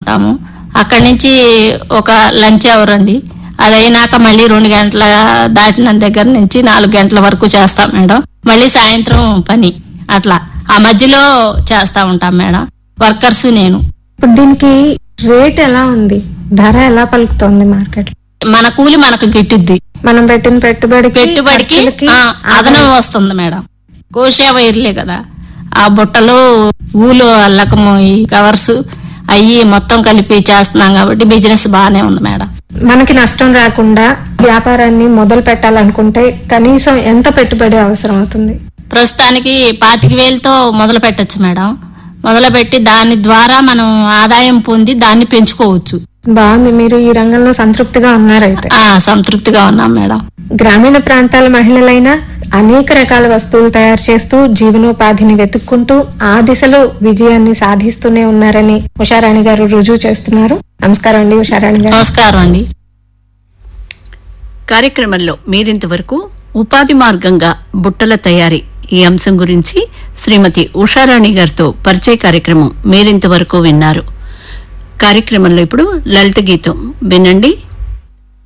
ఉంటాము అక్కడి నుంచి ఒక లంచ్ అవర్ అండి అది అయినాక మళ్ళీ రెండు గంటల దాటిన దగ్గర నుంచి నాలుగు గంటల వరకు చేస్తాం మేడం మళ్ళీ సాయంత్రం పని అట్లా ఆ మధ్యలో చేస్తా ఉంటాం మేడం వర్కర్స్ నేను ఇప్పుడు దీనికి రేట్ ఎలా ఉంది ధర ఎలా పలుకుతోంది మార్కెట్ మన కూలి మనకు గిట్టుద్ది మనం పెట్టిన పెట్టుబడికి పెట్టుబడికి ఖర్చులకి ఆ, అదనం వస్తుంది మేడం కోశా వైర్లే కదా ఆ బుట్టలు ఊలు అల్లకము ఈ కవర్స్ అయ్యి మొత్తం కలిపి చేస్తున్నాం కాబట్టి బిజినెస్ బాగానే ఉంది మేడం మనకి నష్టం రాకుండా వ్యాపారాన్ని మొదలు పెట్టాలనుకుంటే కనీసం ఎంత పెట్టుబడి అవసరం అవుతుంది ప్రస్తుతానికి పాతిక వేలతో మొదలు పెట్టచ్చు మేడం మొదలు పెట్టి దాని ద్వారా మనం ఆదాయం పొంది దాన్ని పెంచుకోవచ్చు బాగుంది మీరు ఈ రంగంలో సంతృప్తిగా ఉన్నారైతే ఆ సంతృప్తిగా ఉన్నాం మేడం గ్రామీణ ప్రాంతాల మహిళలైనా అనేక రకాల వస్తువులు తయారు చేస్తూ జీవనోపాధిని వెతుక్కుంటూ ఆ దిశలో విజయాన్ని సాధిస్తూనే ఉన్నారని ఉషారాణి గారు రుజువు చేస్తున్నారు నమస్కారం అండి ఉషారాణి గారు నమస్కారం అండి కార్యక్రమంలో మీరింతవరకు ఉపాధి మార్గంగా బుట్టల తయారీ ఈ అంశం గురించి శ్రీమతి ఉషారాణి గారితో పరిచయ కార్యక్రమం మీరింతవరకు విన్నారు కార్యక్రమంలో ఇప్పుడు లలిత గీతం వినండి